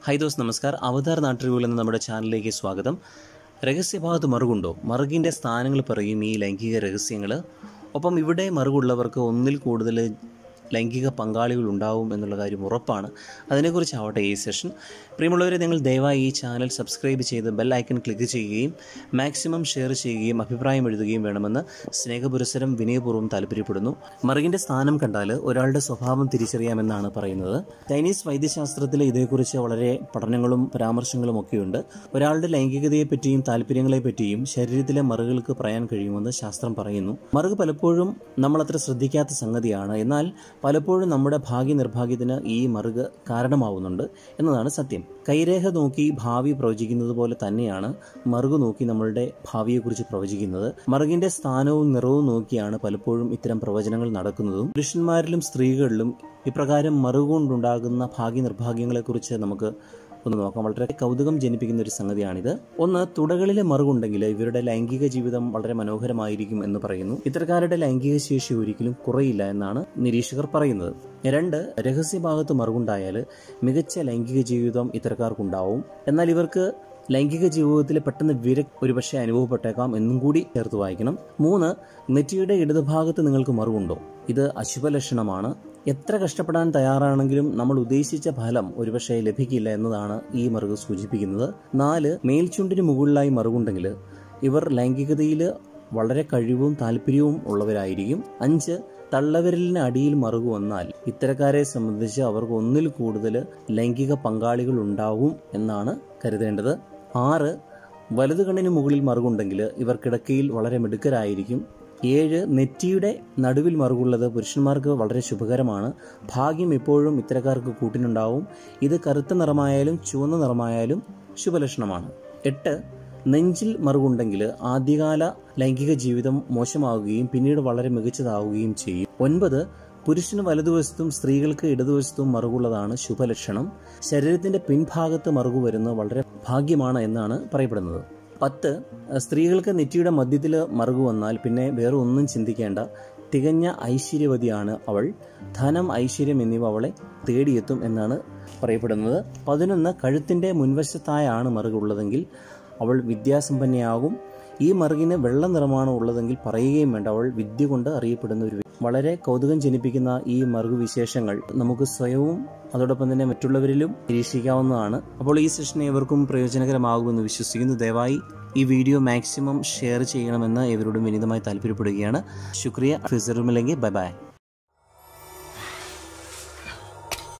high those നമസ്കാർ അവതാർ നാട്ടുകൾ എന്ന നമ്മുടെ ചാനലിലേക്ക് സ്വാഗതം രഹസ്യഭാഗത്ത് മറുകുണ്ടോ മറുകിൻ്റെ സ്ഥാനങ്ങൾ പറയും ഈ ലൈംഗിക രഹസ്യങ്ങൾ ഒപ്പം ഇവിടെ മറുകുള്ളവർക്ക് ഒന്നിൽ കൂടുതൽ ലൈംഗിക പങ്കാളികൾ ഉണ്ടാവും എന്നുള്ള കാര്യം ഉറപ്പാണ് അതിനെക്കുറിച്ചാവട്ടെ ഈ സെഷൻ പ്രിയമുള്ളവരെ നിങ്ങൾ ദയവായി ഈ ചാനൽ സബ്സ്ക്രൈബ് ചെയ്ത് ബെൽ ഐക്കൺ ക്ലിക്ക് ചെയ്യുകയും മാക്സിമം ഷെയർ ചെയ്യുകയും അഭിപ്രായം എഴുതുകയും വേണമെന്ന് സ്നേഹപുരസരം വിനയപൂർവ്വം താല്പര്യപ്പെടുന്നു മറുകിൻ്റെ സ്ഥാനം കണ്ടാൽ ഒരാളുടെ സ്വഭാവം തിരിച്ചറിയാമെന്നാണ് പറയുന്നത് ചൈനീസ് വൈദ്യശാസ്ത്രത്തിൽ ഇതേക്കുറിച്ച് വളരെ പഠനങ്ങളും പരാമർശങ്ങളും ഒക്കെയുണ്ട് ഒരാളുടെ ലൈംഗികതയെ പറ്റിയും താല്പര്യങ്ങളെ പറ്റിയും ശരീരത്തിലെ മറുകൾക്ക് പറയാൻ കഴിയുമെന്ന് ശാസ്ത്രം പറയുന്നു മറുക് പലപ്പോഴും നമ്മൾ അത്ര ശ്രദ്ധിക്കാത്ത സംഗതിയാണ് എന്നാൽ പലപ്പോഴും നമ്മുടെ ഭാഗ്യ നിർഭാഗ്യത്തിന് ഈ മറുക് കാരണമാവുന്നുണ്ട് എന്നതാണ് സത്യം കൈരേഖ നോക്കി ഭാവി പ്രവചിക്കുന്നത് പോലെ തന്നെയാണ് മറുക് നോക്കി നമ്മളുടെ ഭാവിയെക്കുറിച്ച് പ്രവചിക്കുന്നത് മറുകിന്റെ സ്ഥാനവും നിറവും നോക്കിയാണ് പലപ്പോഴും ഇത്തരം പ്രവചനങ്ങൾ നടക്കുന്നതും പുരുഷന്മാരിലും സ്ത്രീകളിലും ഇപ്രകാരം മറുകൊണ്ടുണ്ടാകുന്ന ഭാഗ്യ നിർഭാഗ്യങ്ങളെക്കുറിച്ച് നമുക്ക് ഒന്ന് നോക്കാം വളരെ കൗതുകം ജനിപ്പിക്കുന്ന ഒരു സംഗതിയാണിത് ഒന്ന് തുടകളിലെ മറുകുണ്ടെങ്കിൽ ഇവരുടെ ലൈംഗിക ജീവിതം വളരെ മനോഹരമായിരിക്കും എന്ന് പറയുന്നു ഇത്തരക്കാരുടെ ലൈംഗിക ശേഷി ഒരിക്കലും കുറയില്ല എന്നാണ് നിരീക്ഷകർ പറയുന്നത് രണ്ട് രഹസ്യഭാഗത്ത് മറുകുണ്ടായാൽ മികച്ച ലൈംഗിക ജീവിതം ഇത്തരക്കാർക്കുണ്ടാവും എന്നാൽ ഇവർക്ക് ലൈംഗിക ജീവിതത്തിൽ പെട്ടെന്ന് വിരക് ഒരുപക്ഷെ അനുഭവപ്പെട്ടേക്കാം എന്നും കൂടി ചേർത്ത് വായിക്കണം മൂന്ന് നെറ്റിയുടെ ഇടതുഭാഗത്ത് നിങ്ങൾക്ക് മറുകുണ്ടോ ഇത് അശുഭ ലക്ഷണമാണ് എത്ര കഷ്ടപ്പെടാൻ തയ്യാറാണെങ്കിലും നമ്മൾ ഉദ്ദേശിച്ച ഫലം ഒരുപക്ഷെ ലഭിക്കില്ല എന്നതാണ് ഈ മറുക് സൂചിപ്പിക്കുന്നത് നാല് മേൽചുണ്ടിന് മുകളിലായി മറുകുണ്ടെങ്കിൽ ഇവർ ലൈംഗികതയിൽ വളരെ കഴിവും താല്പര്യവും ഉള്ളവരായിരിക്കും അഞ്ച് തള്ളവിരലിന് അടിയിൽ മറുകു വന്നാൽ ഇത്തരക്കാരെ സംബന്ധിച്ച് അവർക്ക് ഒന്നിൽ കൂടുതൽ ലൈംഗിക പങ്കാളികൾ ഉണ്ടാവും എന്നാണ് കരുതേണ്ടത് ആറ് വലതു കണ്ണിന് മുകളിൽ മറുകുണ്ടെങ്കിൽ ഇവർ കിടക്കയിൽ വളരെ മിടുക്കരായിരിക്കും ഏഴ് നെറ്റിയുടെ നടുവിൽ മറുകുള്ളത് പുരുഷന്മാർക്ക് വളരെ ശുഭകരമാണ് ഭാഗ്യം എപ്പോഴും ഇത്തരക്കാർക്ക് കൂട്ടിനുണ്ടാവും ഇത് കറുത്ത നിറമായാലും ചുവന്ന നിറമായാലും ശുഭലക്ഷണമാണ് എട്ട് നെഞ്ചിൽ മറുകുണ്ടെങ്കിൽ ആദ്യകാല ലൈംഗിക ജീവിതം മോശമാവുകയും പിന്നീട് വളരെ മികച്ചതാവുകയും ചെയ്യും ഒൻപത് പുരുഷന് വലതുവശത്തും സ്ത്രീകൾക്ക് ഇടതുവശത്തും മറുകുള്ളതാണ് ശുഭലക്ഷണം ശരീരത്തിന്റെ പിൻഭാഗത്ത് മറുകു വരുന്നത് വളരെ ഭാഗ്യമാണ് എന്നാണ് പറയപ്പെടുന്നത് പത്ത് സ്ത്രീകൾക്ക് നെറ്റിയുടെ മധ്യത്തിൽ മറുകു വന്നാൽ പിന്നെ വേറെ ഒന്നും ചിന്തിക്കേണ്ട തികഞ്ഞ ഐശ്വര്യവതിയാണ് അവൾ ധനം ഐശ്വര്യം എന്നിവ അവളെ തേടിയെത്തും എന്നാണ് പറയപ്പെടുന്നത് പതിനൊന്ന് കഴുത്തിന്റെ മുൻവശത്തായാണ് മറുകുള്ളതെങ്കിൽ അവൾ വിദ്യാസമ്പന്നയാകും ഈ മറുകിന് വെള്ള നിറമാണ് ഉള്ളതെങ്കിൽ പറയുകയും വേണ്ട അവൾ വിദ്യ കൊണ്ട് അറിയപ്പെടുന്ന ഒരു വളരെ കൗതുകം ജനിപ്പിക്കുന്ന ഈ മറുകു വിശേഷങ്ങൾ നമുക്ക് സ്വയവും അതോടൊപ്പം തന്നെ മറ്റുള്ളവരിലും നിരീക്ഷിക്കാവുന്നതാണ് അപ്പോൾ ഈ സെഷൻ ഏവർക്കും പ്രയോജനകരമാകുമെന്ന് വിശ്വസിക്കുന്നു ദയവായി ഈ വീഡിയോ മാക്സിമം ഷെയർ ചെയ്യണമെന്ന് ഏവരോടും വിനീതമായി താല്പര്യപ്പെടുകയാണ് ശുക്രിയ ഫിസറുമില്ലെങ്കിൽ ബൈ ബൈ